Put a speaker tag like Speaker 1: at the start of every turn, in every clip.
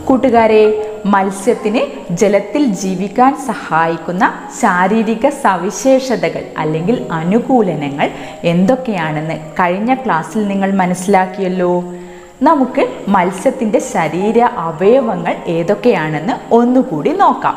Speaker 1: കൂട്ടുകാരെ മത്സ്യത്തിന് ജലത്തിൽ ജീവിക്കാൻ സഹായിക്കുന്ന ശാരീരിക സവിശേഷതകൾ അല്ലെങ്കിൽ അനുകൂലനങ്ങൾ എന്തൊക്കെയാണെന്ന് കഴിഞ്ഞ ക്ലാസ്സിൽ നിങ്ങൾ മനസ്സിലാക്കിയല്ലോ നമുക്ക് മത്സ്യത്തിൻ്റെ ശരീര അവയവങ്ങൾ ഏതൊക്കെയാണെന്ന് ഒന്നുകൂടി നോക്കാം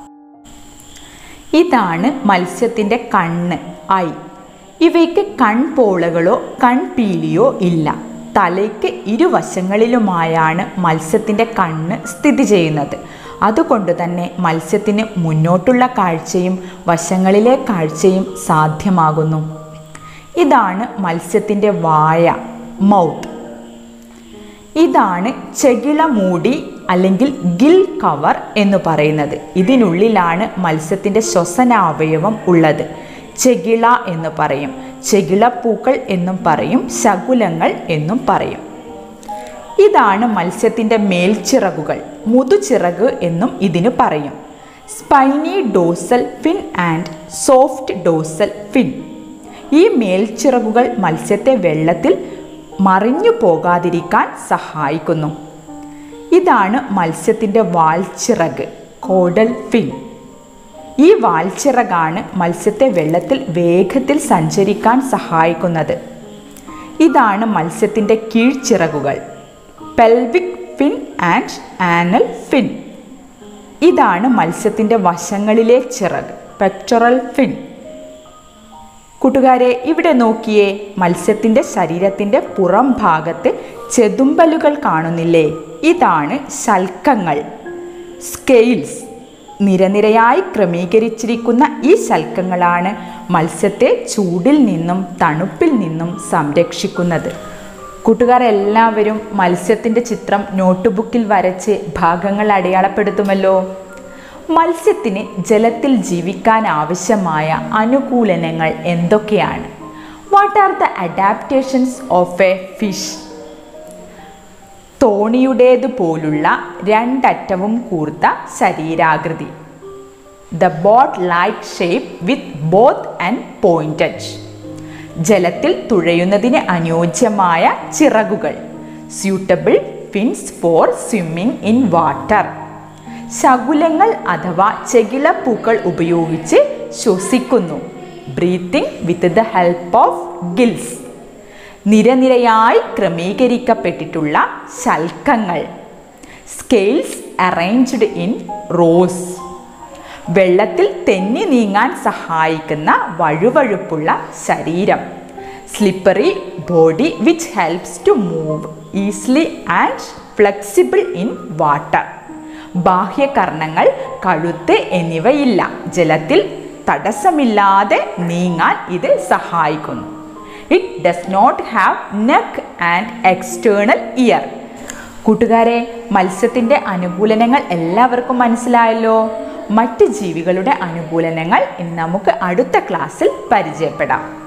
Speaker 1: ഇതാണ് മത്സ്യത്തിൻ്റെ കണ്ണ് ഐ ഇവയ്ക്ക് കൺപോളകളോ കൺപീലിയോ ഇല്ല തലയ്ക്ക് ഇരുവശങ്ങളിലുമായാണ് മത്സ്യത്തിൻ്റെ കണ്ണ് സ്ഥിതി ചെയ്യുന്നത് അതുകൊണ്ട് തന്നെ മത്സ്യത്തിന് മുന്നോട്ടുള്ള കാഴ്ചയും വശങ്ങളിലെ കാഴ്ചയും സാധ്യമാകുന്നു ഇതാണ് മത്സ്യത്തിൻ്റെ വായ മൗത്ത് ഇതാണ് ചെകിള മൂടി അല്ലെങ്കിൽ ഗിൽ കവർ എന്ന് പറയുന്നത് ഇതിനുള്ളിലാണ് മത്സ്യത്തിൻ്റെ ശ്വസനാവയവം ഉള്ളത് ചെകിള എന്ന് പറയും ചെകിളപ്പൂക്കൾ എന്നും പറയും ശകുലങ്ങൾ എന്നും പറയും ഇതാണ് മത്സ്യത്തിൻ്റെ മേൽച്ചിറകുകൾ മുതുചിറക് എന്നും ഇതിന് പറയും spiny dorsal fin and soft dorsal fin ഈ മേൽച്ചിറകുകൾ മത്സ്യത്തെ വെള്ളത്തിൽ മറിഞ്ഞു പോകാതിരിക്കാൻ സഹായിക്കുന്നു ഇതാണ് മത്സ്യത്തിൻ്റെ വാൽച്ചിറക് കോഡൽ ഫിൻ ഈ വാൽച്ചിറകാണ് മത്സ്യത്തെ വെള്ളത്തിൽ വേഗത്തിൽ സഞ്ചരിക്കാൻ സഹായിക്കുന്നത് ഇതാണ് മത്സ്യത്തിൻ്റെ കീഴ്ച്ചിറകുകൾ pelvic fin and anal fin ഇതാണ് മത്സ്യത്തിൻ്റെ വശങ്ങളിലെ ചിറക് പെക്ടറൽ ഫിൻ കൂട്ടുകാരെ ഇവിടെ നോക്കിയേ മത്സ്യത്തിൻ്റെ ശരീരത്തിൻ്റെ പുറം ഭാഗത്ത് ചെതുമ്പലുകൾ കാണുന്നില്ലേ ഇതാണ് ശൽക്കങ്ങൾ സ്കെയിൽസ് നിരനിരയായി ക്രമീകരിച്ചിരിക്കുന്ന ഈ ശൽക്കങ്ങളാണ് മത്സ്യത്തെ ചൂടിൽ നിന്നും തണുപ്പിൽ നിന്നും സംരക്ഷിക്കുന്നത് കൂട്ടുകാരെല്ലാവരും മത്സ്യത്തിൻ്റെ ചിത്രം നോട്ട്ബുക്കിൽ വരച്ച് ഭാഗങ്ങൾ അടയാളപ്പെടുത്തുമല്ലോ മത്സ്യത്തിന് ജലത്തിൽ ജീവിക്കാൻ ആവശ്യമായ അനുകൂലനങ്ങൾ എന്തൊക്കെയാണ് what are the adaptations of a fish തോണിയുടേതു പോലുള്ള രണ്ടറ്റവും കൂർത്ത ശരീരാകൃതി the boat like shape with both and pointed ജലത്തിൽ തുഴയുന്നതിന് അനുയോജ്യമായ ചിറകുകൾ suitable fins for swimming in water ശകുലങ്ങൾ അഥവാ ചെകിളപ്പൂക്കൾ ഉപയോഗിച്ച് ശ്വസിക്കുന്നു breathing with the help of gills നിരനിരയായി ക്രമീകരിക്കപ്പെട്ടിട്ടുള്ള ശൽക്കങ്ങൾ സ്കെയിൽസ് അറേഞ്ച്ഡ് ഇൻ റോസ് വെള്ളത്തിൽ തെന്നി നീങ്ങാൻ സഹായിക്കുന്ന വഴുവഴുപ്പുള്ള ശരീരം slippery body which helps to move easily and flexible in water ബാഹ്യകർണങ്ങൾ കഴുത്ത് എന്നിവയില്ല ജലത്തിൽ തടസ്സമില്ലാതെ നീങ്ങാൻ ഇത് സഹായിക്കുന്നു it does not have neck and external ear കൂട്ടുകാരെ മത്സ്യത്തിൻ്റെ അനുകൂലനങ്ങൾ എല്ലാവർക്കും മനസ്സിലായല്ലോ മറ്റ് ജീവികളുടെ അനുകൂലനങ്ങൾ ഇനി നമുക്ക് അടുത്ത ക്ലാസ്സിൽ പരിചയപ്പെടാം